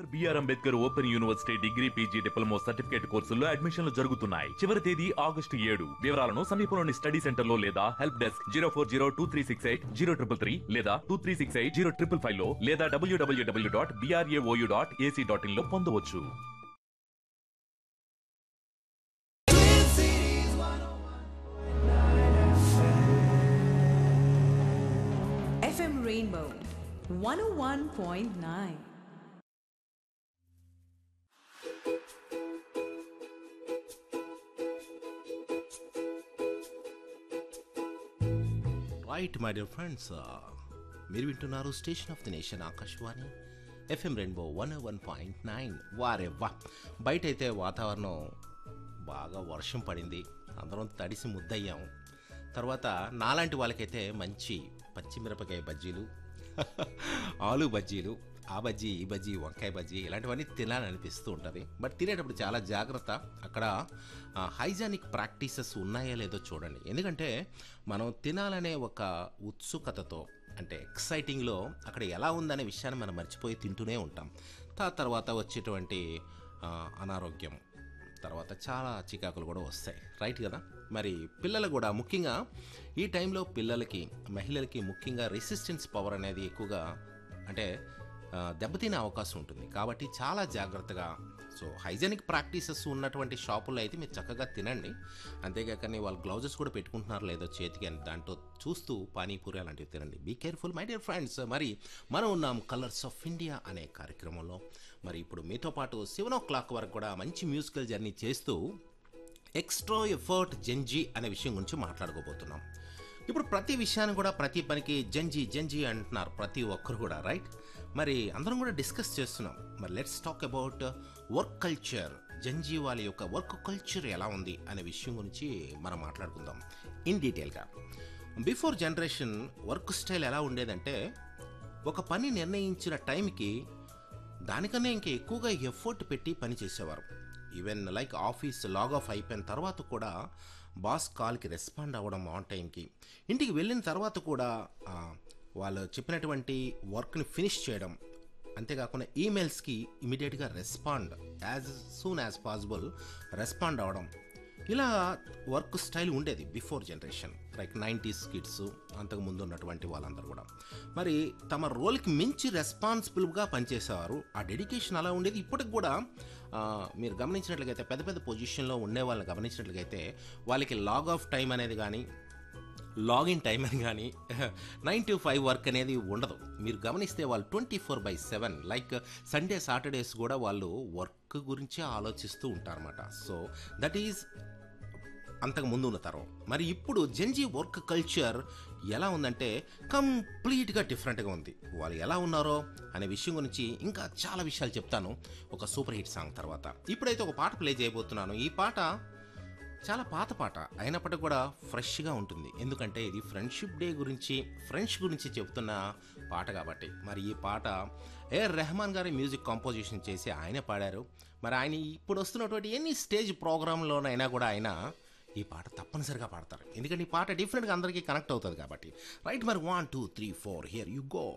BR Ambedkar open university degree PG diploma certificate కోర్సుల్లో అడ్మిషన్లు జరుగుతున్నాయి చివరి తేదీ ఆగస్టు ఏడు వివరాలను సమీపంలోని స్టడీ సెంటర్ లో లేదా help desk zero four zero two three six eight zero triple three లేదా two three six eight zero triple five లో లేదా డబ్ల్యూడబ్ల్యూడబ్ల్యూ dot BRAOU dot AC dot in లో పొందవచ్చు FM Rainbow 101.9. Right my dear friends మీరు వింటున్నారు station of the nation Akashvani FM Rainbow one one point nine వారే వా బయట అయితే వాతావరణం బాగా వర్షం పడింది అందరం తడిసి ముద్దయ్యాం తర్వాత నాలాంటి వాళ్ళకైతే మంచి పచ్చిమిరపకాయ బజ్జీలు ఆలు బజ్జీలు ఆ బజ్జీ ఈ బజ్జీ వంకాయ బజ్జీ ఇలాంటివన్నీ తినాలనిపిస్తూ ఉంటుంది బట్ తినేటప్పుడు చాలా జాగ్రత్త అక్కడ హైజానిక్ ప్రాక్టీసెస్ ఉన్నాయా లేదో చూడండి ఎందుకంటే మనం తినాలనే ఒక ఉత్సుకతతో అంటే ఎక్సైటింగ్లో అక్కడ ఎలా ఉందనే విషయాన్ని మనం మర్చిపోయి తింటూనే ఉంటాం తా తర్వాత వచ్చేటువంటి ఆ, అనారోగ్యం తర్వాత చాలా చికాకులు కూడా వస్తాయి రైట్ కదా మరి పిల్లలు కూడా ముఖ్యంగా ఈ టైంలో పిల్లలకి మహిళలకి ముఖ్యంగా రెసిస్టెన్స్ పవర్ అనేది ఎక్కువగా అంటే ఆ, దెబ్బతినే అవకాశం ఉంటుంది కాబట్టి చాలా జాగ్రత్తగా సో హైజెనిక్ ప్రాక్టీసెస్ ఉన్నటువంటి షాపుల్లో అయితే మీరు చక్కగా తినండి అంతేకాకని వాళ్ళు గ్లౌజెస్ కూడా పెట్టుకుంటున్నారు లేదో చేతికి అని దాంట్లో చూస్తూ పానీపూరి అలాంటివి తినండి be careful my dear friends మరి మనం ఉన్నాం కలర్స్ ఆఫ్ ఇండియా అనే కార్యక్రమంలో మరి ఇప్పుడు మీతో పాటు సెవెన్ ఓ క్లాక్ వరకు కూడా మంచి మ్యూజికల్ జర్నీ చేస్తూ ఎక్స్ట్రా ఎఫర్ట్ జంజీ అనే విషయం గురించి మాట్లాడుకోబోతున్నాం ఇప్పుడు ప్రతి విషయాన్ని కూడా ప్రతి పనికి జంజీ జంజీ అంటున్నారు ప్రతి ఒక్కరు కూడా రైట్ మరి అందరం కూడా డిస్కస్ చేస్తున్నాం మరి let's talk about work culture gen Z వాళ్ళ యొక్క వర్క్ కల్చర్ ఎలా ఉంది అనే విషయం గురించి మనం మాట్లాడుకుందాం ఇన్ డీటెయిల్గా బిఫోర్ జనరేషన్ వర్క్ స్టైల్ ఎలా ఉండేదంటే ఒక పని నిర్ణయించిన టైంకి దానికన్నా ఇంకా ఎక్కువగా ఎఫర్ట్ పెట్టి పని చేసేవారు even like office log off అయిపోయిన తర్వాత కూడా బాస్ కాల్కి రెస్పాండ్ అవ్వడం ఆన్ టైంకి ఇంటికి వెళ్ళిన తర్వాత కూడా ఆ, వాళ్ళు చెప్పినటువంటి వర్క్ని ఫినిష్ చేయడం అంతేకాకుండా ఈమెయిల్స్కి ఇమీడియట్గా respond as soon as possible respond అవ్వడం ఇలా వర్క్ స్టైల్ ఉండేది before generation like nineties kids అంతకు ముందు ఉన్నటువంటి వాళ్ళందరూ కూడా మరి తమ రోల్కి మించి రెస్పాన్సిబుల్గా పనిచేసేవారు ఆ డెడికేషన్ అలా ఉండేది ఇప్పటికి కూడా ఆ, మీరు గమనించినట్లయితే పెద్ద పెద్ద పొజిషన్లో ఉండే వాళ్ళని గమనించినట్లయితే వాళ్ళకి లాగ్ ఆఫ్ టైం అనేది కానీ లాగిన్ టైం అని కానీ నైన్ టు ఫైవ్ వర్క్ అనేది ఉండదు మీరు గమనిస్తే వాళ్ళు twenty four by seven like Sunday Saturdays కూడా వాళ్ళు వర్క్ గురించే ఆలోచిస్తూ ఉంటారన్నమాట సో దట్ ఈజ్ అంతకు ముందు ఉన్న తరం మరి ఇప్పుడు జెన్జీ వర్క్ కల్చర్ ఎలా ఉందంటే కంప్లీట్గా డిఫరెంట్గా ఉంది వాళ్ళు ఎలా ఉన్నారో అనే విషయం గురించి ఇంకా చాలా విషయాలు చెప్తాను ఒక సూపర్ హిట్ సాంగ్ తర్వాత ఇప్పుడైతే ఒక పాట ప్లే చేయబోతున్నాను ఈ పాట చాలా పాత పాట అయినప్పటికీ కూడా ఫ్రెష్గా ఉంటుంది ఎందుకంటే ఇది ఫ్రెండ్షిప్ డే గురించి ఫ్రెండ్స్ గురించి చెబుతున్న పాట కాబట్టి మరి ఈ పాట ఏ రెహమాన్ గారి మ్యూజిక్ కంపోజిషన్ చేసి ఆయనే పాడారు మరి ఆయన ఇప్పుడు వస్తున్నటువంటి ఎన్ని స్టేజ్ ప్రోగ్రాంలోనైనా కూడా ఆయన ఈ పాట తప్పనిసరిగా పాడతారు ఎందుకంటే ఈ పాట డిఫరెంట్గా అందరికీ కనెక్ట్ అవుతుంది కాబట్టి రైట్ మరి one two three four here you go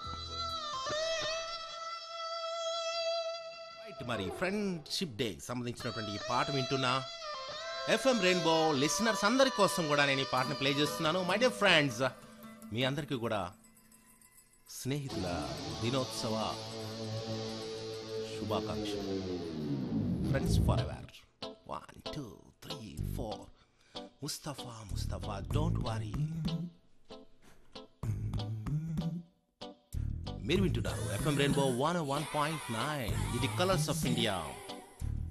right మరి ఫ్రెండ్షిప్ డే సంబంధించినటువంటి ఈ పాట వింటున్నా ఎఫ్ఎం రెయిన్బో లిసనర్స్ అందరి కోసం కూడా నేను ఈ పాటను ప్లే చేస్తున్నాను మై డియర్ ఫ్రెండ్స్ మీ అందరికీ కూడా స్నేహితుల దినోత్సవ శుభాకాంక్షలు friends forever one two three four Mustafa Mustafa don't worry మీరు వింటున్నారు FM Rainbow one one point nine ఇది కలర్స్ ఆఫ్ ఇండియా